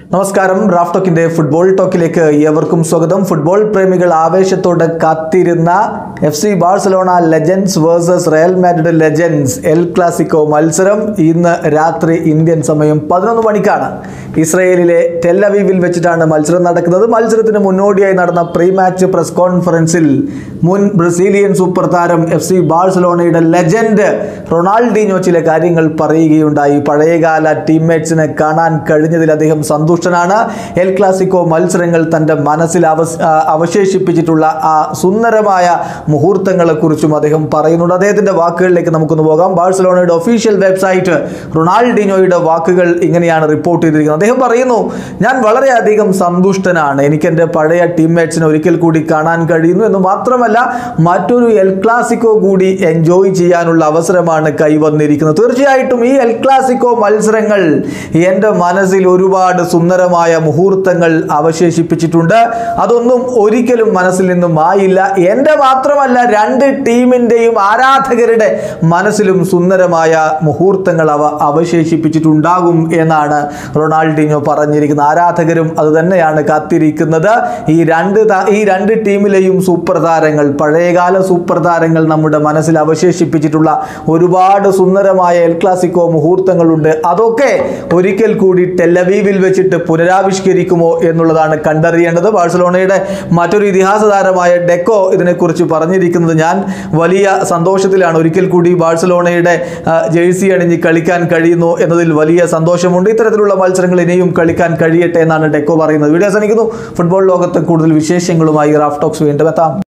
നമസ്കാരം Raf ടോക്കിന്റെ football ടോക്കിലേക്ക് ഏവർക്കും സ്വാഗതം ഫുട്ബോൾ പ്രേമികൾ ആവേശത്തോടെ കാത്തിരുന്ന F C Barcelona legends versus Real Madrid legends El Clasico മത്സരം ഇന്ന് രാത്രി ഇന്ത്യൻ സമയം പതിനൊന്ന് മണിക്കാണ് ഇസ്രയേലിലെ ടെല്ലവീവിൽ വെച്ചിട്ടാണ് മത്സരം നടക്കുന്നത് മത്സരത്തിന് മുന്നോടിയായി നടന്ന പ്രീ മാച്ച് പ്രസ് കോൺഫറൻസിൽ മുൻ ബ്രസീലിയൻ സൂപ്പർ താരം എഫ് സി ബാഴ്സലോണയുടെ ലെജൻഡ് റൊണാൾഡീഞ്ഞോ ചില കാര്യങ്ങൾ പറയുകയുണ്ടായി പഴയകാല ടീംമേറ്റ്സിനെ കാണാൻ കഴിഞ്ഞതിൽ അദ്ദേഹം സന്തുഷ്ടനാണ് എൽ ക്ലാസിക്കോ മത്സരങ്ങൾ തൻ്റെ മനസ്സിൽ അവസ് ആ, അവശേഷിപ്പിച്ചിട്ടുള്ള ആ സുന്ദരമായ മുഹൂർത്തങ്ങളെക്കുറിച്ചും അദ്ദേഹം പറയുന്നുണ്ട് അദ്ദേഹത്തിൻ്റെ വാക്കുകളിലേക്ക് നമുക്കൊന്ന് പോകാം ബാഴ്സലോണയുടെ ഒഫീഷ്യൽ വെബ്സൈറ്റ് റൊണാൾഡിനോയുടെ വാക്കുകൾ ഇങ്ങനെയാണ് റിപ്പോർട്ട് ചെയ്തിരിക്കുന്നത് അദ്ദേഹം പറയുന്നു ഞാൻ വളരെയധികം സന്തുഷ്ടനാണ് എനിക്ക് എൻ്റെ പഴയ ടീംമേറ്റ്സിനെ ഒരിക്കൽ കൂടി കാണാൻ കഴിയുന്നു എന്ന് മാത്രമല്ല മറ്റൊരു എൽ ക്ലാസിക്കോ കൂടി എൻജോയ് ചെയ്യാനുള്ള അവസരമാണ് കൈവന്നിരിക്കുന്നത് തീർച്ചയായിട്ടും ഈ എൽ ക്ലാസിക്കോ മത്സരങ്ങൾ എൻ്റെ മനസ്സിൽ ഒരുപാട് സുന്ദരമായ മുഹൂർത്തങ്ങൾ അവശേഷിപ്പിച്ചിട്ടുണ്ട് അതൊന്നും ഒരിക്കലും മനസ്സിൽ നിന്നും ആയില്ല എൻ്റെ മാത്രമല്ല രണ്ട് ടീമിൻ്റെയും ആരാധകരുടെ മനസ്സിലും സുന്ദരമായ മുഹൂർത്തങ്ങൾ അവ അവശേഷിപ്പിച്ചിട്ടുണ്ടാകും എന്നാണ് റൊണാൾഡിനോ പറഞ്ഞിരിക്കുന്നത് ആരാധകരും അത് തന്നെയാണ് കാത്തിരിക്കുന്നത് ഈ രണ്ട് ത- ഈ രണ്ട് ടീമിലെയും സൂപ്പർ താരങ്ങൾ പഴയകാല സൂപ്പർ താരങ്ങൾ നമ്മുടെ മനസ്സിൽ അവശേഷിപ്പിച്ചിട്ടുള്ള ഒരുപാട് സുന്ദരമായ എൽ ക്ലാസിക്കോ മുഹൂർത്തങ്ങളുണ്ട് അതൊക്കെ ഒരിക്കൽ കൂടി ടെല്ലവീവിൽ വെച്ചിട്ട് പുനരാവിഷ്കരിക്കുമോ എന്നുള്ളതാണ് കണ്ടറിയേണ്ടത് ബാഴ്സലോണയുടെ മറ്റൊരു ഇതിഹാസ താരമായ ഡെക്കോ ഇതിനെക്കുറിച്ച് പറഞ്ഞിരിക്കുന്നത് ഞാൻ വലിയ സന്തോഷത്തിലാണ് ഒരിക്കൽ കൂടി ബാഴ്സലോണയുടെ ആ, ജേഴ്സി അണിഞ്ഞ് കളിക്കാൻ കഴിയുന്നു എന്നതിൽ വലിയ സന്തോഷമുണ്ട് ഇത്തരത്തിലുള്ള മത്സരങ്ങൾ ഇനിയും കളിക്കാൻ കഴിയട്ടെ എന്നാണ് ഡെക്കോ പറയുന്നത് വീഡിയോ അവസാനിക്കുന്നു ഫുട്ബോൾ ലോകത്ത് കൂടുതൽ വിശേഷങ്ങളുമായി റാഫ് ടോക്സ് വീണ്ടും എത്താം